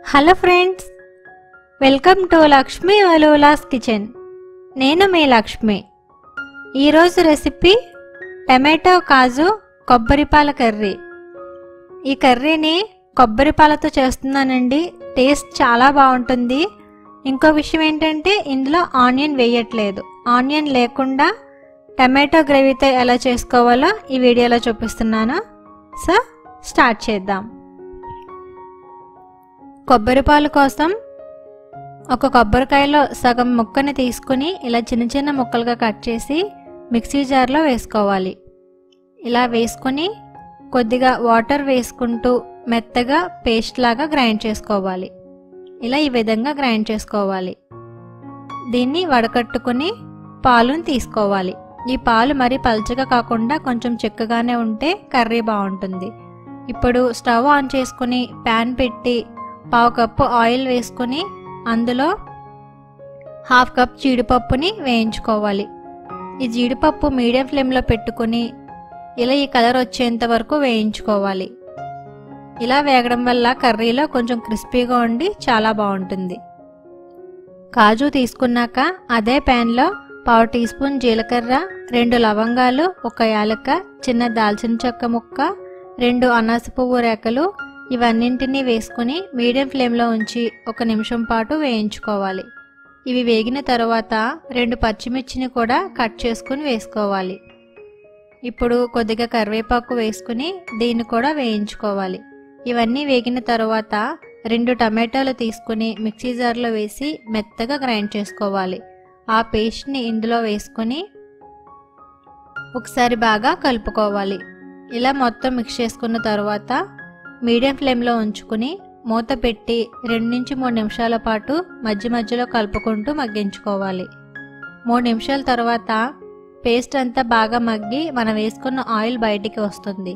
hello friends welcome to Lakshmi అలూలాస్ kitchen నేను మీ లక్ష్మి ఈరోజు రెసిపీ టమాటో కాజు కొబ్బరిపాల కర్రీ ఈ కర్రీని కొబ్బరిపాలతో చేస్తున్నానండి టేస్ట్ చాలా బాగుంటుంది ఇంకో విషయం ఏంటంటే ఇందులో ఆనియన్ వేయట్లేదు ఆనియన్ లేకుండా టమాటో గ్రేవీతో ఎలా చేసుకోవాలో ఈ వీడియోలో చూపిస్తున్నాను సో స్టార్ట్ చేద్దాం కొబ్బరి పాలు కోసం ఒక కొబ్బరికాయలో సగం ముక్కని తీసుకుని ఇలా చిన్న చిన్న ముక్కలుగా కట్ చేసి మిక్సీ జార్లో వేసుకోవాలి ఇలా వేసుకొని కొద్దిగా వాటర్ వేసుకుంటూ మెత్తగా పేస్ట్ లాగా గ్రైండ్ చేసుకోవాలి ఇలా ఈ విధంగా గ్రైండ్ చేసుకోవాలి దీన్ని వడకట్టుకుని పాలుని తీసుకోవాలి ఈ పాలు మరి పల్చగా కాకుండా కొంచెం చిక్కగానే ఉంటే కర్రీ బాగుంటుంది ఇప్పుడు స్టవ్ ఆన్ చేసుకుని ప్యాన్ పెట్టి పావు కప్పు ఆయిల్ వేసుకుని అందులో హాఫ్ కప్ జీడిపప్పుని వేయించుకోవాలి ఈ జీడిపప్పు మీడియం ఫ్లేమ్లో పెట్టుకుని ఇలా ఈ కలర్ వచ్చేంత వరకు వేయించుకోవాలి ఇలా వేగడం వల్ల కర్రీలో కొంచెం క్రిస్పీగా ఉండి చాలా బాగుంటుంది కాజు తీసుకున్నాక అదే ప్యాన్లో పావు టీ స్పూన్ జీలకర్ర రెండు లవంగాలు ఒక యాలక్క చిన్న దాల్చిన చెక్క ముక్క రెండు అనాస పువ్వు రేకలు ఇవన్నింటినీ వేసుకుని మీడియం ఫ్లేమ్లో ఉంచి ఒక నిమిషం పాటు వేయించుకోవాలి ఇవి వేగిన తర్వాత రెండు పచ్చిమిర్చిని కూడా కట్ చేసుకుని వేసుకోవాలి ఇప్పుడు కొద్దిగా కరివేపాకు వేసుకుని దీన్ని కూడా వేయించుకోవాలి ఇవన్నీ వేగిన తర్వాత రెండు టమాటాలు తీసుకుని మిక్సీ జార్లో వేసి మెత్తగా గ్రైండ్ చేసుకోవాలి ఆ పేస్ట్ని ఇందులో వేసుకొని ఒకసారి బాగా కలుపుకోవాలి ఇలా మొత్తం మిక్స్ చేసుకున్న తర్వాత మీడియం ఫ్లేమ్లో ఉంచుకుని మూత పెట్టి రెండు నుంచి మూడు నిమిషాల పాటు మధ్య మధ్యలో కలుపుకుంటూ మగ్గించుకోవాలి మూడు నిమిషాల తర్వాత పేస్ట్ అంతా బాగా మగ్గి మనం వేసుకున్న ఆయిల్ బయటికి వస్తుంది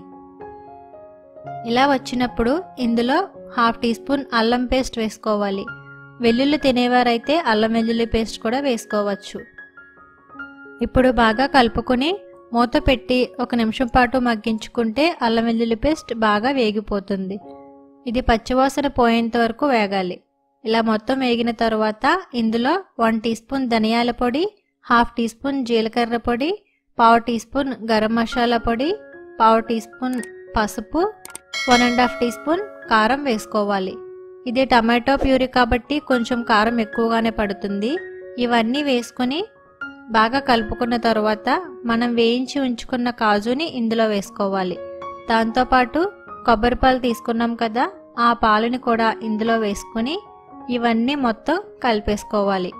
ఇలా వచ్చినప్పుడు ఇందులో హాఫ్ టీ స్పూన్ అల్లం పేస్ట్ వేసుకోవాలి వెల్లుల్లి తినేవారైతే అల్లం వెల్లుల్లి పేస్ట్ కూడా వేసుకోవచ్చు ఇప్పుడు బాగా కలుపుకొని మూత పెట్టి ఒక నిమిషం పాటు మగ్గించుకుంటే అల్లం వెల్లుల్లి పేస్ట్ బాగా వేగిపోతుంది ఇది పచ్చివాసన పోయేంత వరకు వేగాలి ఇలా మొత్తం వేగిన తర్వాత ఇందులో వన్ టీ స్పూన్ ధనియాల పొడి హాఫ్ టీ స్పూన్ జీలకర్ర పొడి పావు టీ స్పూన్ గరం మసాలా పొడి పావు టీ స్పూన్ పసుపు one and half teaspoon కారం వేసుకోవాలి ఇది టమాటో ప్యూరీ కాబట్టి కొంచెం కారం ఎక్కువగానే పడుతుంది ఇవన్నీ వేసుకొని బాగా కలుపుకున్న తర్వాత మనం వేయించి ఉంచుకున్న కాజుని ఇందులో వేసుకోవాలి దాంతోపాటు కొబ్బరి పాలు తీసుకున్నాం కదా ఆ పాలుని కూడా ఇందులో వేసుకొని ఇవన్నీ మొత్తం కలిపేసుకోవాలి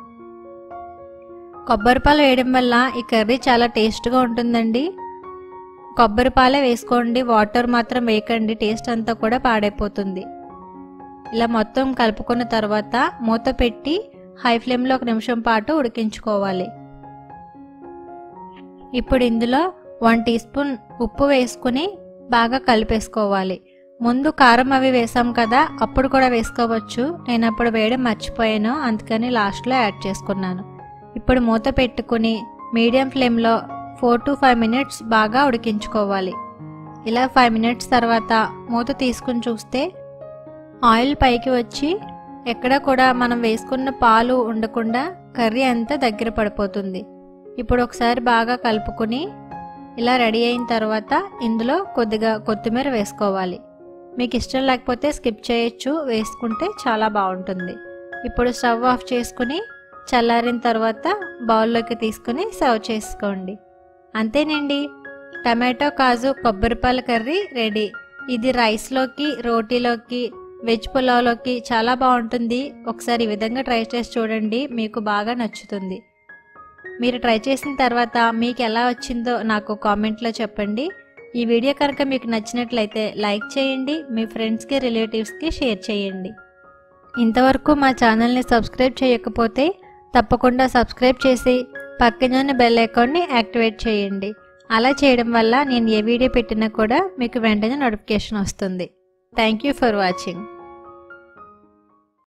కొబ్బరి పాలు వేయడం వల్ల ఈ కర్రీ చాలా టేస్ట్గా ఉంటుందండి కొబ్బరి పాలే వేసుకోండి వాటర్ మాత్రం వేయకండి టేస్ట్ అంతా కూడా పాడైపోతుంది ఇలా మొత్తం కలుపుకున్న తర్వాత మూత పెట్టి హై ఫ్లేమ్లో ఒక నిమిషం పాటు ఉడికించుకోవాలి ఇప్పుడు ఇందులో వన్ టీ స్పూన్ ఉప్పు వేసుకుని బాగా కలిపేసుకోవాలి ముందు కారం అవి వేసాం కదా అప్పుడు కూడా వేసుకోవచ్చు నేను అప్పుడు వేయడం మర్చిపోయాను అందుకని లాస్ట్లో యాడ్ చేసుకున్నాను ఇప్పుడు మూత పెట్టుకుని మీడియం ఫ్లేమ్లో ఫోర్ టు ఫైవ్ మినిట్స్ బాగా ఉడికించుకోవాలి ఇలా ఫైవ్ మినిట్స్ తర్వాత మూత తీసుకుని చూస్తే ఆయిల్ పైకి వచ్చి ఎక్కడ కూడా మనం వేసుకున్న పాలు ఉండకుండా కర్రీ అంతా దగ్గర పడిపోతుంది ఇప్పుడు ఒకసారి బాగా కలుపుకొని ఇలా రెడీ అయిన తర్వాత ఇందులో కొద్దిగా కొత్తిమీర వేసుకోవాలి మీకు ఇష్టం లేకపోతే స్కిప్ చేయొచ్చు వేసుకుంటే చాలా బాగుంటుంది ఇప్పుడు స్టవ్ ఆఫ్ చేసుకుని చల్లారిన తర్వాత బౌల్లోకి తీసుకుని సర్వ్ చేసుకోండి అంతేనండి టమాటో కాజు కొబ్బరిపాల కర్రీ రెడీ ఇది రైస్లోకి రోటీలోకి వెజ్ పులావ్లోకి చాలా బాగుంటుంది ఒకసారి ఈ విధంగా ట్రై చేసి చూడండి మీకు బాగా నచ్చుతుంది మీరు ట్రై చేసిన తర్వాత మీకు ఎలా వచ్చిందో నాకు కామెంట్లో చెప్పండి ఈ వీడియో కనుక మీకు నచ్చినట్లయితే లైక్ చేయండి మీ ఫ్రెండ్స్కి రిలేటివ్స్కి షేర్ చేయండి ఇంతవరకు మా ఛానల్ని సబ్స్క్రైబ్ చేయకపోతే తప్పకుండా సబ్స్క్రైబ్ చేసి పక్కన బెల్ ఐకాన్ని యాక్టివేట్ చేయండి అలా చేయడం వల్ల నేను ఏ వీడియో పెట్టినా కూడా మీకు వెంటనే నోటిఫికేషన్ వస్తుంది థ్యాంక్ యూ ఫర్ వాచింగ్